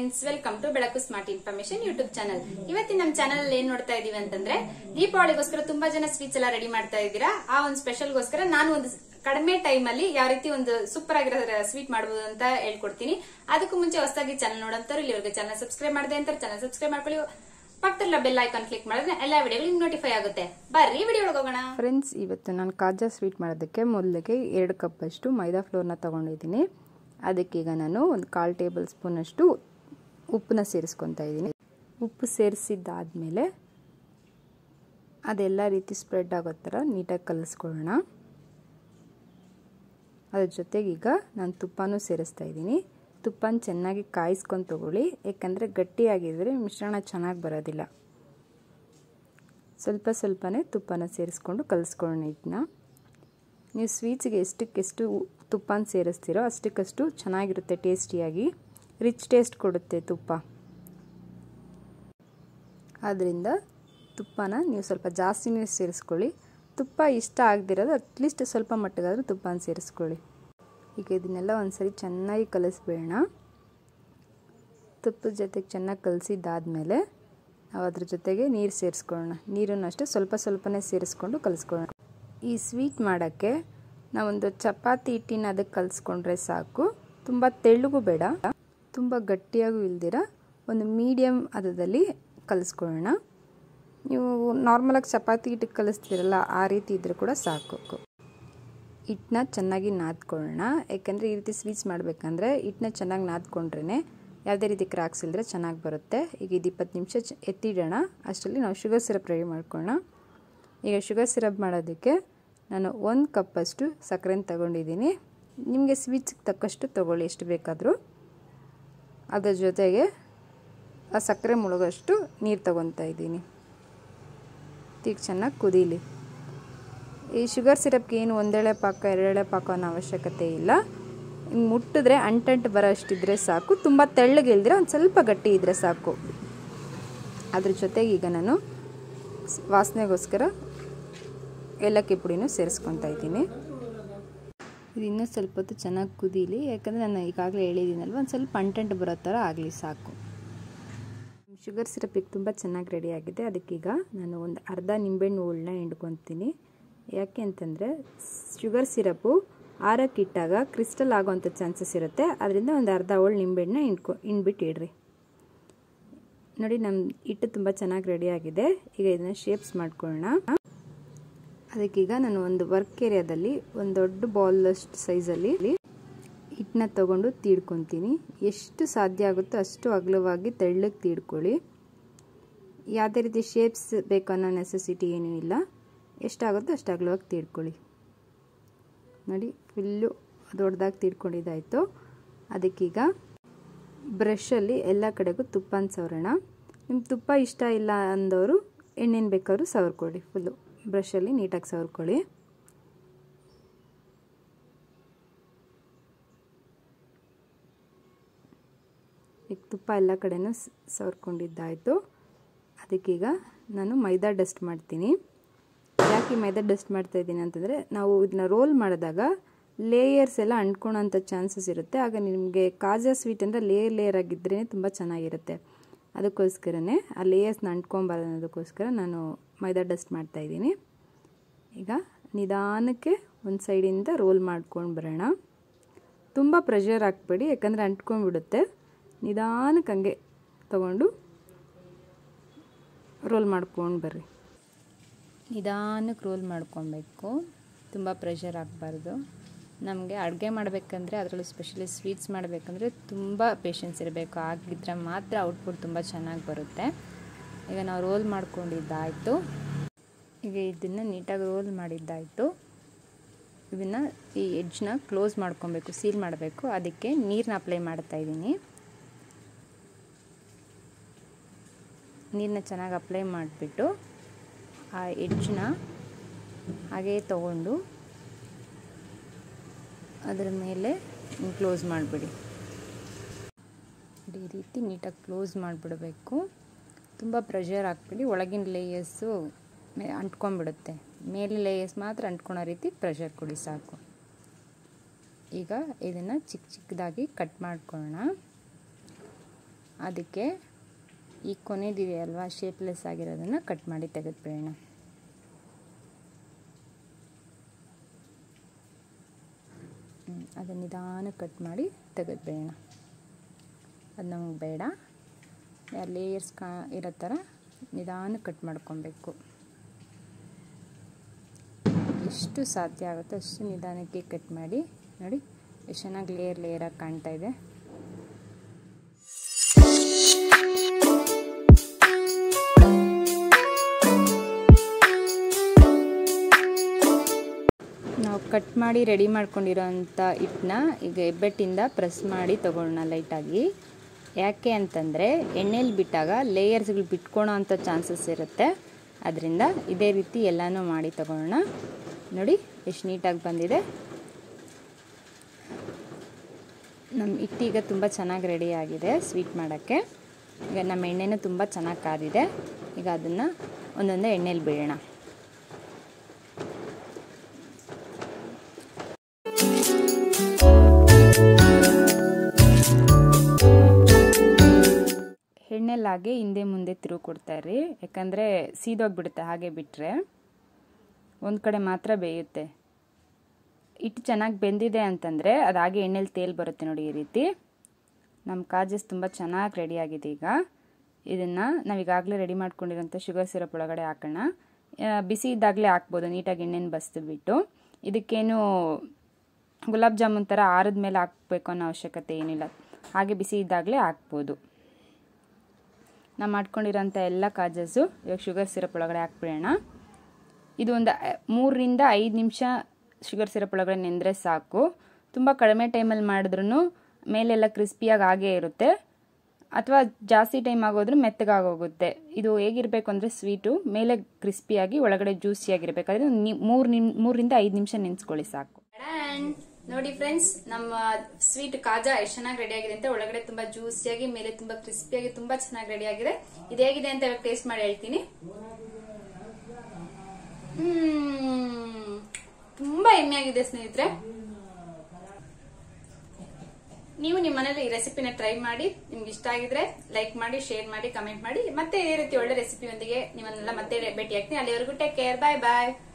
friends welcome to Belaku smart information YouTube channel ಇವತ್ತಿನ ನಮ್ಮ channel ಏನ್ ನೋಡ್ತಾ ಇದೀವಿ ಅಂತಂದ್ರೆ ದೀಪಾವಳಿಗೋಸ್ಕರ ತುಂಬಾ ಜನ ಸ್ವೀಟ್ಸ್ ಎಲ್ಲ ರೆಡಿ ಮಾಡ್ತಾ ಇದ್ದೀರಾ ಆ ಒಂದು ಸ್ಪೆಷಲ್ಗೋಸ್ಕರ ನಾನು ಒಂದು ಕಡಿಮೆ ಟೈಮ್ ಅಲ್ಲಿ ಯಾವ ರೀತಿ ಒಂದು ಸೂಪರ್ ಆಗಿರೋ ಸ್ವೀಟ್ ಮಾಡಬಹುದು ಅಂತ ಹೇಳ್ಕೊಡ್ತೀನಿ ಅದಕ್ಕೂ ಮುಂಚೆ ಹೊಸದಾಗಿ ಚಾನಲ್ ನೋಡಂತವ್ರು ಇಲ್ಲಿವರೆಗೆ ಚಾನಲ್ ಸಬ್ಸ್ಕ್ರೈಬ್ ಮಾಡದೆ ಅಂತ ಚಾನಲ್ ಸಬ್ಸ್ಕ್ರೈಬ್ ಮಾಡ್ಕೊಳ್ಳಿ ಪಕ್ಕದಲ್ಲ ಬೆಲ್ ಐಕಾನ್ ಕ್ಲಿಕ್ ಮಾಡಿದ್ರೆ ಎಲ್ಲಾ ವಿಡಿಯೋಗಳು ನೋಟಿಫೈ ಆಗುತ್ತೆ ಬರ್ರಿ ವಿಡಿಯೋ ಒಳಗೆ ಹೋಗೋಣ ಫ್ರೆಂಡ್ಸ್ ಇವತ್ತು ನಾನು ಕಾಜಾ ಸ್ವೀಟ್ ಮಾಡೋದಕ್ಕೆ ಮೊದಲಿಗೆ ಎರಡು ಕಪ್ಪಷ್ಟು ಮೈದಾ ಫ್ಲೋರ್ನ ತೊಗೊಂಡಿದ್ದೀನಿ ಅದಕ್ಕೀಗ ನಾನು ಒಂದು ಕಾಲು ಟೇಬಲ್ ಸ್ಪೂನಷ್ಟು ಉಪ್ಪನ್ನ ಸೇರಿಸ್ಕೊತಾ ಇದ್ದೀನಿ ಉಪ್ಪು ಸೇರಿಸಿದ್ದಾದಮೇಲೆ ಅದೆಲ್ಲ ರೀತಿ ಸ್ಪ್ರೆಡ್ ಆಗೋ ಥರ ನೀಟಾಗಿ ಕಲಿಸ್ಕೊಳ್ಳೋಣ ಅದ್ರ ಜೊತೆಗೆ ಈಗ ನಾನು ತುಪ್ಪನೂ ಸೇರಿಸ್ತಾ ಇದ್ದೀನಿ ತುಪ್ಪನ ಚೆನ್ನಾಗಿ ಕಾಯಿಸ್ಕೊಂಡು ತೊಗೊಳ್ಳಿ ಯಾಕಂದರೆ ಗಟ್ಟಿಯಾಗಿದ್ದರೆ ಮಿಶ್ರಣ ಚೆನ್ನಾಗಿ ಬರೋದಿಲ್ಲ ಸ್ವಲ್ಪ ಸ್ವಲ್ಪನೇ ತುಪ್ಪನ ಸೇರಿಸ್ಕೊಂಡು ಕಲಿಸ್ಕೊಳ್ಳೋಣ ಇದನ್ನ ನೀವು ಸ್ವೀಟ್ಸ್ಗೆ ಎಷ್ಟಕ್ಕೆಷ್ಟು ತುಪ್ಪನ ಸೇರಿಸ್ತೀರೋ ಅಷ್ಟಕ್ಕಷ್ಟು ಚೆನ್ನಾಗಿರುತ್ತೆ ಟೇಸ್ಟಿಯಾಗಿ ರಿಚ್ ಟೇಸ್ಟ್ ಕೊಡುತ್ತೆ ತುಪ್ಪ ಆದ್ದರಿಂದ ತುಪ್ಪನ ನೀವು ಸ್ವಲ್ಪ ಜಾಸ್ತಿನೇ ಸೇರಿಸ್ಕೊಳ್ಳಿ ತುಪ್ಪ ಇಷ್ಟ ಆಗದಿರೋದು ಅಟ್ಲೀಸ್ಟ್ ಸ್ವಲ್ಪ ಮಟ್ಟಿಗಾದರೂ ತುಪ್ಪನ ಸೇರಿಸ್ಕೊಳ್ಳಿ ಈಗ ಇದನ್ನೆಲ್ಲ ಒಂದ್ಸರಿ ಚೆನ್ನಾಗಿ ಕಲಿಸ್ಬೇಡ ತುಪ್ಪದ ಜೊತೆಗೆ ಚೆನ್ನಾಗಿ ಕಲಸಿದ್ದಾದಮೇಲೆ ನಾವು ಅದ್ರ ಜೊತೆಗೆ ನೀರು ಸೇರಿಸ್ಕೊಳ್ಳೋಣ ನೀರನ್ನು ಅಷ್ಟೇ ಸ್ವಲ್ಪ ಸ್ವಲ್ಪನೇ ಸೇರಿಸ್ಕೊಂಡು ಕಲಿಸ್ಕೊಳ್ಳೋಣ ಈ ಸ್ವೀಟ್ ಮಾಡೋಕ್ಕೆ ನಾವೊಂದು ಚಪಾತಿ ಹಿಟ್ಟಿನ ಅದಕ್ಕೆ ಕಲಿಸ್ಕೊಂಡ್ರೆ ಸಾಕು ತುಂಬ ತೆಳ್ಳಗೂ ಬೇಡ ತುಂಬ ಗಟ್ಟಿಯಾಗೂ ಇಲ್ದಿರ ಒಂದು ಮೀಡಿಯಮ್ ಹದದಲ್ಲಿ ಕಲಿಸ್ಕೊಳ್ಳೋಣ ನೀವು ನಾರ್ಮಲಾಗಿ ಚಪಾತಿ ಹಿಟ್ಟಿಗೆ ಕಲಿಸ್ತೀರಲ್ಲ ಆ ರೀತಿ ಇದ್ರೂ ಕೂಡ ಸಾಕು ಹಿಟ್ಟನ್ನ ಚೆನ್ನಾಗಿ ನಾದ್ಕೊಳ್ಳೋಣ ಯಾಕೆಂದರೆ ಈ ರೀತಿ ಸ್ವೀಟ್ಸ್ ಮಾಡಬೇಕಂದ್ರೆ ಹಿಟ್ಟನ್ನ ಚೆನ್ನಾಗಿ ನಾದ್ಕೊಂಡ್ರೇ ಯಾವುದೇ ರೀತಿ ಕ್ರಾಕ್ಸ್ ಇಲ್ಲದ್ರೆ ಚೆನ್ನಾಗಿ ಬರುತ್ತೆ ಈಗ ಇದು ಇಪ್ಪತ್ತು ನಿಮಿಷ ಎತ್ತಿಡೋಣ ಅಷ್ಟರಲ್ಲಿ ನಾವು ಶುಗರ್ ಸಿರಪ್ ರೆಡಿ ಮಾಡ್ಕೊಳ್ಳೋಣ ಈಗ ಶುಗರ್ ಸಿರಪ್ ಮಾಡೋದಕ್ಕೆ ನಾನು ಒಂದು ಕಪ್ಪಷ್ಟು ಸಕ್ಕರೆನ ತಗೊಂಡಿದ್ದೀನಿ ನಿಮಗೆ ಸ್ವೀಟ್ಸ್ಗೆ ತಕ್ಕಷ್ಟು ತೊಗೊಳ್ಳಿ ಎಷ್ಟು ಬೇಕಾದರೂ ಅದರ ಜೊತೆಗೆ ಆ ಸಕ್ಕರೆ ಮುಳುಗೋಷ್ಟು ನೀರು ತಗೊತಾ ಇದ್ದೀನಿ ಈಗ ಚೆನ್ನಾಗಿ ಕುದೀಲಿ ಈ ಶುಗರ್ ಸಿರಪ್ಗೆ ಏನು ಒಂದೆಳೆ ಪಾಕ ಎರಡೆಳೆ ಪಾಕ ಅನ್ನೋ ಅವಶ್ಯಕತೆ ಇಲ್ಲ ಹಿಂಗೆ ಮುಟ್ಟಿದ್ರೆ ಅಂಟಂಟು ಬರೋ ಅಷ್ಟಿದ್ರೆ ಸಾಕು ತುಂಬ ತೆಳ್ಳಗೆ ಇಲ್ದಿರ ಒಂದು ಸ್ವಲ್ಪ ಗಟ್ಟಿ ಇದ್ದರೆ ಸಾಕು ಅದ್ರ ಜೊತೆಗೆ ಈಗ ನಾನು ವಾಸನೆಗೋಸ್ಕರ ಏಲಕ್ಕಿ ಪುಡಿನೂ ಸೇರಿಸ್ಕೊತಾ ಇದ್ದೀನಿ ಇದು ಇನ್ನೂ ಸ್ವಲ್ಪ ಹೊತ್ತು ಚೆನ್ನಾಗಿ ಕುದೀಲಿ ಯಾಕಂದರೆ ನಾನು ಈಗಾಗಲೇ ಹೇಳಿದ್ದೀನಲ್ವ ಒಂದು ಸ್ವಲ್ಪ ಅಂಟಂಟು ಬರೋ ಥರ ಆಗಲಿ ಸಾಕು ಶುಗರ್ ಸಿರಪ್ ಈಗ ತುಂಬ ಚೆನ್ನಾಗಿ ರೆಡಿಯಾಗಿದೆ ಅದಕ್ಕೀಗ ನಾನು ಒಂದು ಅರ್ಧ ನಿಂಬೆಹಣ್ಣು ಹುಳನ್ನ ಹಿಂಡ್ಕೊತೀನಿ ಯಾಕೆ ಅಂತಂದರೆ ಶುಗರ್ ಸಿರಪ್ಪು ಆರಕ್ಕಿಟ್ಟಾಗ ಕ್ರಿಸ್ಟಲ್ ಆಗೋವಂಥ ಚಾನ್ಸಸ್ ಇರುತ್ತೆ ಅದರಿಂದ ಒಂದು ಅರ್ಧ ಹೋಳು ನಿಂಬೆಹಣ್ಣು ಹಿಂಡ್ಕೊ ಹಿಂಡ್ಬಿಟ್ಟು ಇಡ್ರಿ ನೋಡಿ ನಮ್ಮ ಹಿಟ್ಟು ತುಂಬ ಚೆನ್ನಾಗಿ ರೆಡಿಯಾಗಿದೆ ಈಗ ಇದನ್ನು ಶೇಪ್ಸ್ ಮಾಡ್ಕೊಳ್ಳೋಣ ಅದಕ್ಕೀಗ ನಾನು ಒಂದು ವರ್ಕ್ ಏರಿಯಾದಲ್ಲಿ ಒಂದು ದೊಡ್ಡ ಬಾಲಷ್ಟು ಸೈಜಲ್ಲಿ ಹಿಟ್ಟನ್ನ ತೊಗೊಂಡು ತೀಡ್ಕೊತೀನಿ ಎಷ್ಟು ಸಾಧ್ಯ ಆಗುತ್ತೋ ಅಷ್ಟು ಅಗಲವಾಗಿ ತೆಳ್ಳಗೆ ತೀಡ್ಕೊಳ್ಳಿ ಯಾವುದೇ ರೀತಿ ಶೇಪ್ಸ್ ಬೇಕು ಅನ್ನೋ ನೆಸೆಸಿಟಿ ಏನೂ ಇಲ್ಲ ಎಷ್ಟಾಗುತ್ತೋ ಅಷ್ಟು ಅಗಲವಾಗಿ ತೀಡ್ಕೊಳ್ಳಿ ನೋಡಿ ಫುಲ್ಲು ದೊಡ್ಡದಾಗಿ ತೀಡ್ಕೊಂಡಿದ್ದಾಯಿತು ಅದಕ್ಕೀಗ ಬ್ರಷಲ್ಲಿ ಎಲ್ಲ ಕಡೆಗೂ ತುಪ್ಪನ ಸವರೋಣ ನಿಮ್ಗೆ ತುಪ್ಪ ಇಷ್ಟ ಇಲ್ಲ ಅಂದವರು ಎಣ್ಣೆನ ಬೇಕಾದ್ರೂ ಸವರ್ಕೊಳ್ಳಿ ಫುಲ್ಲು ಬ್ರಷಲ್ಲಿ ನೀಟಾಗಿ ಸವರ್ಕೊಳ್ಳಿ ಈಗ ತುಪ್ಪ ಎಲ್ಲ ಕಡೆನೂ ಸವರ್ಕೊಂಡಿದ್ದಾಯಿತು ಅದಕ್ಕೀಗ ನಾನು ಮೈದಾ ಡಸ್ಟ್ ಮಾಡ್ತೀನಿ ಯಾಕೆ ಮೈದಾ ಡಸ್ಟ್ ಮಾಡ್ತಾ ಇದ್ದೀನಿ ಅಂತಂದರೆ ನಾವು ಇದನ್ನ ರೋಲ್ ಮಾಡಿದಾಗ ಲೇಯರ್ಸ್ ಎಲ್ಲ ಅಂಟ್ಕೊಳೋಂಥ ಚಾನ್ಸಸ್ ಇರುತ್ತೆ ಆಗ ನಿಮಗೆ ಕಾಜಾ ಸ್ವೀಟ್ ಅಂದರೆ ಲೇಯರ್ ಲೇಯರ್ ಆಗಿದ್ರೇ ತುಂಬ ಚೆನ್ನಾಗಿರುತ್ತೆ ಅದಕ್ಕೋಸ್ಕರನೇ ಆ ಲೇಯರ್ಸ್ನ ಅಂಟ್ಕೊಬಾರ್ದು ಅನ್ನೋದಕ್ಕೋಸ್ಕರ ನಾನು ಮೈದಾ ಡಸ್ಟ್ ಮಾಡ್ತಾಯಿದ್ದೀನಿ ಈಗ ನಿಧಾನಕ್ಕೆ ಒಂದು ಸೈಡಿಂದ ರೋಲ್ ಮಾಡ್ಕೊಂಡು ಬರೋಣ ತುಂಬ ಪ್ರೆಷರ್ ಹಾಕ್ಬೇಡಿ ಯಾಕಂದರೆ ಅಂಟ್ಕೊಂಡ್ಬಿಡುತ್ತೆ ನಿಧಾನಕ್ಕೆ ಹಂಗೆ ತಗೊಂಡು ರೋಲ್ ಮಾಡ್ಕೊಂಡು ಬರ್ರಿ ನಿಧಾನಕ್ಕೆ ರೋಲ್ ಮಾಡ್ಕೊಬೇಕು ತುಂಬ ಪ್ರೆಷರ್ ಆಗಬಾರ್ದು ನಮಗೆ ಅಡುಗೆ ಮಾಡಬೇಕಂದ್ರೆ ಅದರಲ್ಲೂ ಸ್ಪೆಷಲಿ ಸ್ವೀಟ್ಸ್ ಮಾಡಬೇಕಂದ್ರೆ ತುಂಬ ಪೇಷನ್ಸ್ ಇರಬೇಕು ಆಗಿದ್ರೆ ಮಾತ್ರ ಔಟ್ಪುಟ್ ತುಂಬ ಚೆನ್ನಾಗಿ ಬರುತ್ತೆ ಈಗ ನಾವು ರೋಲ್ ಮಾಡ್ಕೊಂಡಿದ್ದಾಯಿತು ಈಗ ಇದನ್ನು ನೀಟಾಗಿ ರೋಲ್ ಮಾಡಿದ್ದಾಯಿತು ಇದನ್ನು ಈ ಎಡ್ಜ್ನ ಕ್ಲೋಸ್ ಮಾಡ್ಕೊಬೇಕು ಸೀಲ್ ಮಾಡಬೇಕು ಅದಕ್ಕೆ ನೀರನ್ನ ಅಪ್ಲೈ ಮಾಡ್ತಾಯಿದ್ದೀನಿ ನೀರನ್ನ ಚೆನ್ನಾಗಿ ಅಪ್ಲೈ ಮಾಡಿಬಿಟ್ಟು ಆ ಎಡ್ಜ್ನ ಹಾಗೇ ತಗೊಂಡು ಅದರ ಮೇಲೆ ಕ್ಲೋಸ್ ಮಾಡಿಬಿಡಿ ಈ ರೀತಿ ನೀಟಾಗಿ ಕ್ಲೋಸ್ ಮಾಡಿಬಿಡಬೇಕು ತುಂಬ ಪ್ರೆಷರ್ ಹಾಕ್ಬಿಡಿ ಒಳಗಿನ ಲೇಯರ್ಸು ಅಂಟ್ಕೊಂಡ್ಬಿಡುತ್ತೆ ಮೇಲೆ ಲೇಯರ್ಸ್ ಮಾತ್ರ ಅಂಟ್ಕೊಳೋ ರೀತಿ ಪ್ರೆಷರ್ ಕೊಡಿ ಸಾಕು ಈಗ ಇದನ್ನು ಚಿಕ್ಕ ಚಿಕ್ಕದಾಗಿ ಕಟ್ ಮಾಡ್ಕೊಳ್ಳೋಣ ಅದಕ್ಕೆ ಈ ಕೊನೆದಿದೆಯಲ್ವಾ ಶೇಪ್ಲೆಸ್ ಆಗಿರೋದನ್ನು ಕಟ್ ಮಾಡಿ ತೆಗೆದುಬಿಡೋಣ ಅದನ್ನು ನಿಧಾನ ಕಟ್ ಮಾಡಿ ತೆಗೆದುಬಿಡೋಣ ಅದು ನಮಗೆ ಬೇಡ ಲೇಯರ್ಸ್ ಕಾ ಇರೋ ಥರ ನಿಧಾನ ಕಟ್ ಮಾಡ್ಕೊಬೇಕು ಎಷ್ಟು ಸಾಧ್ಯ ಆಗುತ್ತೋ ಅಷ್ಟು ನಿಧಾನಕ್ಕೆ ಕಟ್ ಮಾಡಿ ನೋಡಿ ಎಷ್ಟು ಚೆನ್ನಾಗಿ ಲೇಯರ್ ಲೇಯರಾಗಿ ಕಾಣ್ತಾ ಇದೆ ನಾವು ಕಟ್ ಮಾಡಿ ರೆಡಿ ಮಾಡ್ಕೊಂಡಿರೋಂಥ ಹಿಟ್ಟನ್ನ ಈಗ ಹೆಬ್ಬೆಟ್ಟಿಂದ ಪ್ರೆಸ್ ಮಾಡಿ ತೊಗೊಳ್ಳೋಣ ಲೈಟಾಗಿ ಯಾಕೆ ಅಂತಂದರೆ ಎಣ್ಣೆಲಿ ಬಿಟ್ಟಾಗ ಲೇಯರ್ಸ್ಗಳು ಬಿಟ್ಕೊಳೋ ಅಂಥ ಚಾನ್ಸಸ್ ಇರುತ್ತೆ ಅದರಿಂದ ಇದೇ ರೀತಿ ಎಲ್ಲನೂ ಮಾಡಿ ತಗೊಳ್ಳೋಣ ನೋಡಿ ಎಷ್ಟು ನೀಟಾಗಿ ಬಂದಿದೆ ನಮ್ಮ ಹಿಟ್ಟೀಗ ತುಂಬ ಚೆನ್ನಾಗಿ ರೆಡಿ ಆಗಿದೆ ಸ್ವೀಟ್ ಮಾಡೋಕ್ಕೆ ಈಗ ನಮ್ಮ ಎಣ್ಣೆನೂ ತುಂಬ ಚೆನ್ನಾಗಿ ಕಾದಿದೆ ಈಗ ಅದನ್ನು ಒಂದೊಂದೇ ಎಣ್ಣೆಲಿ ಬಿಡೋಣ ಎಣ್ಣೆಲಾಗೆ ಹಿಂದೆ ಮುಂದೆ ತಿರುಗಿ ಕೊಡ್ತಾಯಿರಿ ಯಾಕಂದರೆ ಸೀದೋಗ್ಬಿಡುತ್ತೆ ಹಾಗೆ ಬಿಟ್ಟರೆ ಒಂದು ಕಡೆ ಮಾತ್ರ ಬೇಯುತ್ತೆ ಹಿಟ್ಟು ಚೆನ್ನಾಗಿ ಬೆಂದಿದೆ ಅಂತಂದರೆ ಅದು ಹಾಗೆ ಎಣ್ಣೆಲಿ ತೇಲ್ ಬರುತ್ತೆ ನೋಡಿ ಈ ರೀತಿ ನಮ್ಮ ಕಾಜಸ್ ತುಂಬ ಚೆನ್ನಾಗಿ ರೆಡಿಯಾಗಿದೆ ಈಗ ಇದನ್ನು ನಾವೀಗಾಗಲೇ ರೆಡಿ ಮಾಡ್ಕೊಂಡಿರೋಂಥ ಶುಗರ್ ಸಿರಪ್ ಒಳಗಡೆ ಹಾಕೋಣ ಬಿಸಿ ಇದ್ದಾಗಲೇ ಹಾಕ್ಬೋದು ನೀಟಾಗಿ ಎಣ್ಣೆನ ಬಸ್ದು ಬಿಟ್ಟು ಇದಕ್ಕೇನು ಗುಲಾಬ್ ಜಾಮೂನ್ ಥರ ಆರದ ಮೇಲೆ ಹಾಕಬೇಕು ಅನ್ನೋ ಅವಶ್ಯಕತೆ ಏನಿಲ್ಲ ಹಾಗೆ ಬಿಸಿ ಇದ್ದಾಗಲೇ ಹಾಕ್ಬೋದು ನಾವು ಮಾಡ್ಕೊಂಡಿರೋಂಥ ಎಲ್ಲ ಕಾಜಸ್ಸು ಇವಾಗ ಶುಗರ್ ಸಿರಪ್ ಒಳಗಡೆ ಹಾಕ್ಬಿಡೋಣ ಇದು ಒಂದು ಮೂರರಿಂದ ಐದು ನಿಮಿಷ ಶುಗರ್ ಸಿರಪ್ ಒಳಗಡೆ ನೆಂದರೆ ಸಾಕು ತುಂಬ ಕಡಿಮೆ ಟೈಮಲ್ಲಿ ಮಾಡಿದ್ರೂ ಮೇಲೆಲ್ಲ ಕ್ರಿಸ್ಪಿಯಾಗಿ ಹಾಗೇ ಇರುತ್ತೆ ಅಥವಾ ಜಾಸ್ತಿ ಟೈಮ್ ಆಗೋದ್ರೂ ಮೆತ್ತಗಾಗೋಗುತ್ತೆ ಇದು ಹೇಗಿರಬೇಕು ಅಂದರೆ ಸ್ವೀಟು ಮೇಲೆ ಕ್ರಿಸ್ಪಿಯಾಗಿ ಒಳಗಡೆ ಜ್ಯೂಸಿಯಾಗಿರ್ಬೇಕಾದ್ರೆ ಮೂರು ನಿಮ್ ಮೂರರಿಂದ ಐದು ನಿಮಿಷ ನೆನೆಸ್ಕೊಳ್ಳಿ ಸಾಕು ನೋಡಿ ಫ್ರೆಂಡ್ಸ್ ನಮ್ಮ ಸ್ವೀಟ್ ಕಾಜಾ ಎಷ್ಟು ಚೆನ್ನಾಗಿ ರೆಡಿ ಆಗಿದೆ ಅಂತ ಒಳಗಡೆ ತುಂಬಾ ಜ್ಯೂಸಿಯಾಗಿ ಮೇಲೆ ತುಂಬಾ ಕ್ರಿಸ್ಪಿಯಾಗಿ ತುಂಬಾ ಚೆನ್ನಾಗಿ ರೆಡಿ ಆಗಿದೆ ಇದು ಹೇಗಿದೆ ಅಂತ ಇವಾಗ ಟೇಸ್ಟ್ ಮಾಡಿ ಹೇಳ್ತೀನಿ ಹ್ಮ್ ತುಂಬಾ ಎಮ್ಮೆ ಆಗಿದೆ ಸ್ನೇಹಿತರೆ ನೀವು ನಿಮ್ಮ ಮನೇಲಿ ಈ ರೆಸಿಪಿನ ಟ್ರೈ ಮಾಡಿ ನಿಮ್ಗೆ ಇಷ್ಟ ಆಗಿದ್ರೆ ಲೈಕ್ ಮಾಡಿ ಶೇರ್ ಮಾಡಿ ಕಮೆಂಟ್ ಮಾಡಿ ಮತ್ತೆ ಇದೇ ರೀತಿ ಒಳ್ಳೆ ರೆಸಿಪಿಯೊಂದಿಗೆ ನಿಮ್ಮನ್ನೆಲ್ಲ ಮತ್ತೆ ಭೇಟಿ ಆಗ್ತೀನಿ ಅಲ್ಲಿವರೆಗೂ ಟೇಕ್ ಕೇರ್ ಬಾಯ್ ಬಾಯ್